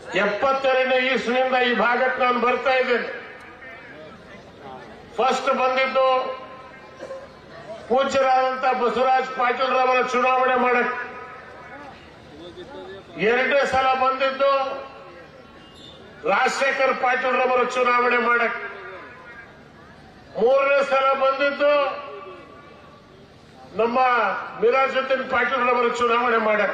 ಎಪ್ಪತ್ತೆರಡನೇ ಇಸ್ವಿಯಿಂದ ಈ ಭಾಗಕ್ಕೆ ನಾನು ಬರ್ತಾ ಇದ್ದೇನೆ ಫಸ್ಟ್ ಬಂದಿದ್ದು ಪೂಜ್ಯರಾದಂತ ಬಸವರಾಜ್ ಪಾಟೀಲ್ ರವರ ಚುನಾವಣೆ ಮಾಡಕ್ ಎರಡನೇ ಸಲ ಬಂದಿದ್ದು ರಾಜಶೇಖರ್ ಪಾಟೀಲ್ ರವರ ಚುನಾವಣೆ ಮಾಡಕ್ ಮೂರನೇ ಸಲ ಬಂದಿದ್ದು ನಮ್ಮ ಮಿರಾಜುದ್ದೀನ್ ಪಾಟೀಲ್ ರವರ ಚುನಾವಣೆ ಮಾಡಕ್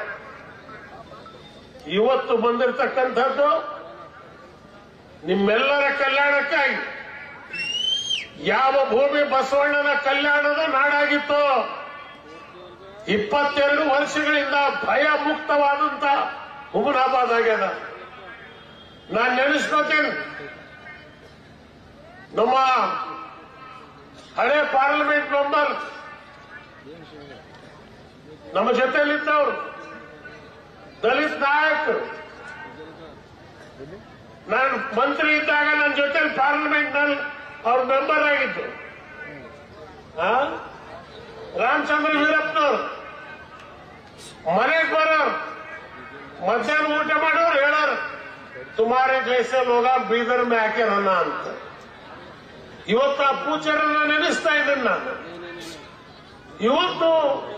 ಇವತ್ತು ಬಂದಿರತಕ್ಕಂಥದ್ದು ನಿಮ್ಮೆಲ್ಲರ ಕಲ್ಯಾಣಕ್ಕಾಗಿ ಯಾವ ಭೂಮಿ ಬಸವಣ್ಣನ ಕಲ್ಯಾಣದ ನಾಡಾಗಿತ್ತು ಇಪ್ಪತ್ತೆರಡು ವರ್ಷಗಳಿಂದ ಭಯ ಮುಕ್ತವಾದಂತ ಹುಮನಾಬಾದ್ ಆಗ್ಯದ ನಾನ್ ನೆನೆಸ್ಕೋತೀನಿ ನಮ್ಮ ಹಳೆ ಪಾರ್ಲಿಮೆಂಟ್ ಮೆಂಬರ್ ನಮ್ಮ ಜೊತೆಯಲ್ಲಿದ್ದವರು ದಲಿತ್ ನಾಯಕ್ ನಾನು ಮಂತ್ರಿ ಇದ್ದಾಗ ನನ್ನ ಜೊತೆ ಪಾರ್ಲಿಮೆಂಟ್ ನಲ್ಲಿ ಅವ್ರ ಮೆಂಬರ್ ಆಗಿದ್ದು ಆ? ರಾಮಚಂದ್ರ ವೀರಪ್ಪನವ್ರು ಮನೆಗೆ ಬರೋರು ಮಧ್ಯಾಹ್ನ ಊಟ ಮಾಡೋರು ಹೇಳೋರು ತುಮಾರಿ ಜೈಸೆ ಲೋಗ ಬೀದರ್ ಮೇ ಹಾಕ್ಯಾರ ಅನ್ನ ಅಂತ ಇವತ್ತು ಆ ಪೂಜಾರನ್ನ ನೆನೆಸ್ತಾ ಇದ್ದೀನಿ ನಾನು ಇವತ್ತು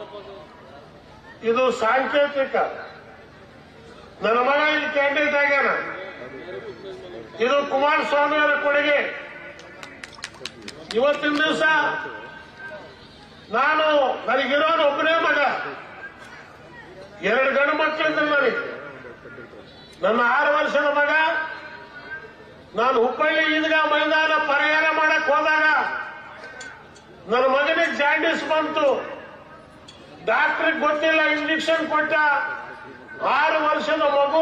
ಇದು ಸಾಂಕೇತಿಕ ನನ್ನ ಮಗ ಇಲ್ಲಿ ಕ್ಯಾಂಡಿಡೇಟ್ ಆಗ್ಯಾನ ಇದು ಕುಮಾರಸ್ವಾಮಿ ಅವರ ಕೊಡುಗೆ ಇವತ್ತಿನ ದಿವಸ ನಾನು ನನಗಿರೋನು ಒಬ್ಬನೇ ಮಗ ಎರಡು ಗಂಡು ಮಕ್ಕಳಿದ್ದ ನನಗೆ ನನ್ನ ಆರು ವರ್ಷದ ಮಗ ನಾನು ಹುಬ್ಬಳ್ಳಿ ಈದ್ಗಾ ಮೈದಾನ ಪರಿಹಾರ ಮಾಡಕ್ ಹೋದಾಗ ನನ್ನ ಮಗನಿಗೆ ಜಾಂಡೀಸ್ ಬಂತು ಡಾಕ್ಟ್ರಿಗೆ ಗೊತ್ತಿಲ್ಲ ಇಂಜೆಕ್ಷನ್ ಕೊಟ್ಟ ಆರು ವರ್ಷದ ಮಗು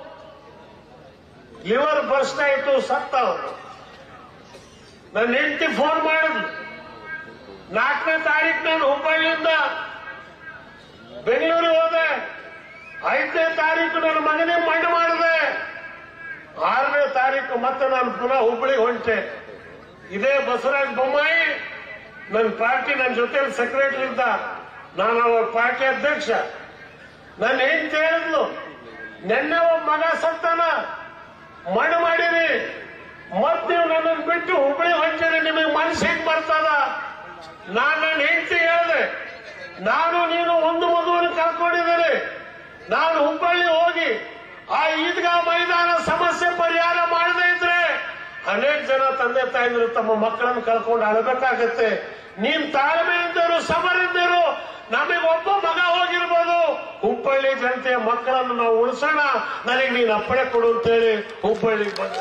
ಲಿವರ್ ಬರ್ಸ್ಟ್ ಆಯಿತು ಸತ್ತ ಅವನು ನನ್ನ ಹೆಂಡತಿ ಫೋನ್ ಮಾಡಿದ್ಲು ನಾಲ್ಕನೇ ತಾರೀಕು ನಾನು ಹುಬ್ಬಳ್ಳಿಯಿಂದ ಬೆಂಗಳೂರಿಗೆ ಹೋದೆ ಐದನೇ ತಾರೀಕು ನನ್ನ ಮಗನಿಗೆ ಮಣ್ಣು ಮಾಡಿದೆ ಆರನೇ ತಾರೀಕು ಮತ್ತೆ ನಾನು ಪುನಃ ಹುಬ್ಬಳ್ಳಿಗೆ ಹೊಂಟೆ ಇದೇ ಬಸವರಾಜ ಬೊಮ್ಮಾಯಿ ನನ್ನ ಪಾರ್ಟಿ ನನ್ನ ಜೊತೆಲಿ ಸೆಕ್ರೆಟರಿ ಇದ್ದ ನಾನು ಅವಾಗ ಪಾರ್ಟಿ ಅಧ್ಯಕ್ಷ ನನ್ನ ಹೆಂಡತಿ ಹೇಳಿದ್ಲು ನೆನ್ನೆ ಒಬ್ಬ ಮಗ ಸತ್ತಾನ ಮಣ್ಣು ಮಾಡಿರಿ ಮತ್ ನೀವು ನನ್ನನ್ನು ಬಿಟ್ಟು ಹುಬ್ಬಳ್ಳಿ ಹೊಂಟಿರಿ ನಿಮಗೆ ಮನಸ್ಸಿಗೆ ಬರ್ತದ ನಾನು ನನ್ನ ಹೆಂಡತಿ ಹೇಳಿದೆ ನಾನು ನೀನು ಒಂದು ಮಗುವನ್ನು ಕಳ್ಕೊಂಡಿದ್ದೀನಿ ನಾನು ಹುಬ್ಬಳ್ಳಿ ಹೋಗಿ ಆ ಈದ್ಗಾ ಮೈದಾನ ಸಮಸ್ಯೆ ಪರಿಹಾರ ಮಾಡದೇ ಇದ್ರೆ ಅನೇಕ ಜನ ತಂದೆ ತಾಯಿಗಳು ತಮ್ಮ ಮಕ್ಕಳನ್ನು ಕಳ್ಕೊಂಡು ಅಳಬೇಕಾಗತ್ತೆ ನೀನ್ ತಾಳ್ಮೆಯಿಂದರು ಸಮರಿಂದರು ನಮಗೆ ಒಬ್ಬ ಮಗ ಹೋಗಿರ್ಬೋದು ಹುಬ್ಬಳ್ಳಿ ಜನತೆಯ ಮಕ್ಕಳನ್ನು ನಾವು ಉಳಿಸೋಣ ನನಗೆ ನೀನು ಅಪ್ಪಣೆ ಕೊಡು ಅಂತೇಳಿ ಹುಬ್ಬಳ್ಳಿಗೆ ಬಂದ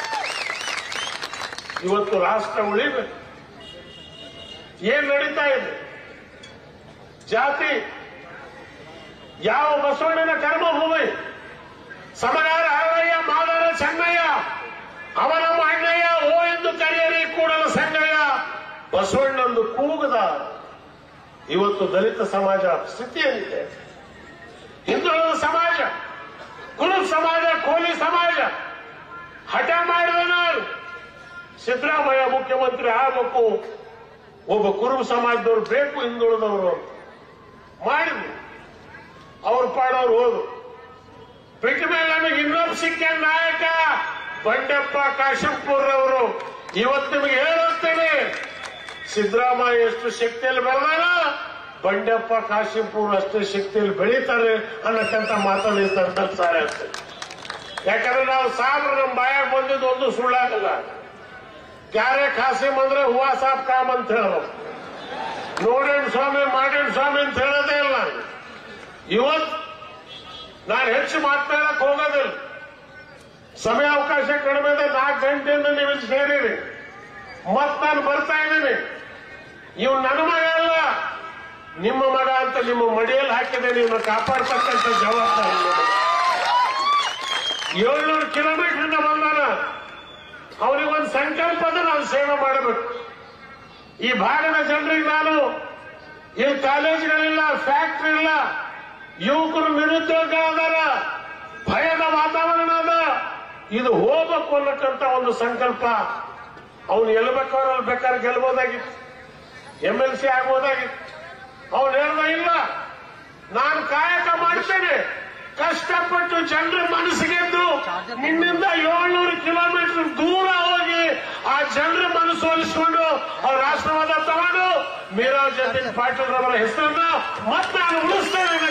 ಇವತ್ತು ರಾಷ್ಟ್ರ ಉಳಿಬೇಕು ಏನ್ ನಡೀತಾ ಇದೆ ಜಾತಿ ಯಾವ ಬಸವಣ್ಣನ ಕರ್ಮಭೂಮಿ ಸಮಗಾರ ಹರಳಯ್ಯ ಮಾದರ ಚೆನ್ನಯ್ಯ ಅವನ ಅಣ್ಣಯ್ಯ ಓ ಎಂದು ಕರೆಯರಿ ಕೂಡಲ ಸಂಗಯ್ಯ ಬಸವಣ್ಣಂದು ಕೂಗದ ಇವತ್ತು ದಲಿತ ಸಮಾಜ ಸ್ಥಿತಿಯಲ್ಲಿದೆ ಹಿಂದುಳಿದ ಸಮಾಜ ಕುರುಬ ಸಮಾಜ ಕೋಲಿ ಸಮಾಜ ಹಠ ಮಾಡಿದ ನಾನು ಸಿದ್ದರಾಮಯ್ಯ ಮುಖ್ಯಮಂತ್ರಿ ಆಗಬೇಕು ಒಬ್ಬ ಕುರುಬ ಸಮಾಜದವ್ರು ಬೇಕು ಹಿಂದುಳಿದವರು ಅಂತ ಮಾಡಿದ್ವಿ ಅವ್ರ ಪಾಡವ್ರು ಹೋದ್ರು ಬಿಟ್ಟ ಮೇಲೆ ನಮಗೆ ಇನ್ನೊಬ್ಬ ಸಿಕ್ಕ ನಾಯಕ ಬಂಡೆಪ್ಪ ಕಾಶಂಪುರ್ ಅವರು ಇವತ್ತು ನಿಮಗೆ ಹೇಳುತ್ತೇನೆ ಸಿದ್ದರಾಮಯ್ಯ ಎಷ್ಟು ಶಕ್ತಿಯಲ್ಲಿ ಬೆಳೆದಾನ ಬಂಡೆಪ್ಪ ಕಾಶಿಂಪುರ್ ಅಷ್ಟೇ ಶಕ್ತಿಯಲ್ಲಿ ಬೆಳೀತಾರೆ ಅನ್ನಕ್ಕಂತ ಮಾತನ್ನು ತರ್ತಾರೆ ಅಂತ ಯಾಕಂದ್ರೆ ನಾವು ಸಾಬ್ರು ನಮ್ಮ ಬಾಯಾಗ ಬಂದಿದ್ದು ಒಂದು ಸುಳ್ಳಾಗಲ್ಲ ಕ್ಯಾರೆ ಖಾಸಿಮ್ ಅಂದ್ರೆ ಹೂವಾ ಸಾಬ್ ಕಾಮ್ ಅಂತ ಹೇಳ್ಬೇಕು ನೋಡೇನ್ ಸ್ವಾಮಿ ಮಾಡೇನ್ ಸ್ವಾಮಿ ಅಂತ ಹೇಳೋದೇ ಇಲ್ಲ ನಾನು. ಇವತ್ತು ನಾನು ಹೆಚ್ಚು ಮಾತನಾಡಕ್ ಹೋಗೋದಿಲ್ಲ ಸಮಯ ಅವಕಾಶ ಕಡಿಮೆ ಇದೆ ನಾಲ್ಕು ಗಂಟೆಯಿಂದ ನೀವು ಇಲ್ಲಿ ಸೇರಿರಿ ಮತ್ ನಾನು ಬರ್ತಾ ಇದ್ದೀನಿ ಇವ್ ನನ್ನ ಮಗ ಅಲ್ಲ ನಿಮ್ಮ ಮಗ ಅಂತ ನಿಮ್ಮ ಮಡಿಯಲ್ಲಿ ಹಾಕಿದೆ ನೀವು ಕಾಪಾಡ್ತಕ್ಕಂಥ ಜವಾಬ್ದಾರಿ ನಿಮ್ಮದು. ಏಳ್ನೂರು ಕಿಲೋಮೀಟರ್ ಇಂದ ಬಂದಾನ ಅವನಿಗೊಂದು ಸಂಕಲ್ಪದ ನಾವು ಸೇವೆ ಮಾಡಬೇಕು ಈ ಭಾಗದ ಜನರಿಗೆ ನಾನು ಇಲ್ಲಿ ಕಾಲೇಜುಗಳಿಲ್ಲ ಫ್ಯಾಕ್ಟ್ರಿ ಇಲ್ಲ ಯುವಕರು ನಿರುದ್ಯೋಗ ಅದಾರ ಭಯದ ವಾತಾವರಣ ಅದ ಇದು ಹೋಗ್ಬೇಕು ಅನ್ನಕ್ಕಂತ ಒಂದು ಸಂಕಲ್ಪ ಅವನು ಎಲ್ಲಿ ಬೇಕಾದ್ರೂ ಅಲ್ಲಿ ಬೇಕಾದ್ರೆ ಗೆಲ್ಬೋದಾಗಿತ್ತು ಎಂ ಎಲ್ ಸಿ ಆಗ್ಬೋದಾಗಿತ್ತು ಅವನು ಹೇಳ್ದ ಇಲ್ಲ ನಾನು ಕಾಯಕ ಮಾಡ್ತೇನೆ ಕಷ್ಟಪಟ್ಟು ಜನರ ಮನಸ್ಸಿಗೆದ್ದು ನಿಮ್ಮಿಂದ ಏಳ್ನೂರು ಕಿಲೋಮೀಟರ್ ದೂರ ಹೋಗಿ ಆ ಜನರ ಮನಸ್ಸು ಒಲಿಸಿಕೊಂಡು ಅವ್ರ ಆಶೀರ್ವಾದ ತಗೊಂಡು ಮೀರಾ ಜತೀನ್ ಪಾಟೀಲ್ ರವರ ಹೆಸರನ್ನ ಮತ್ತೆ ನಾನು ಉಳಿಸ್ತೇನೆ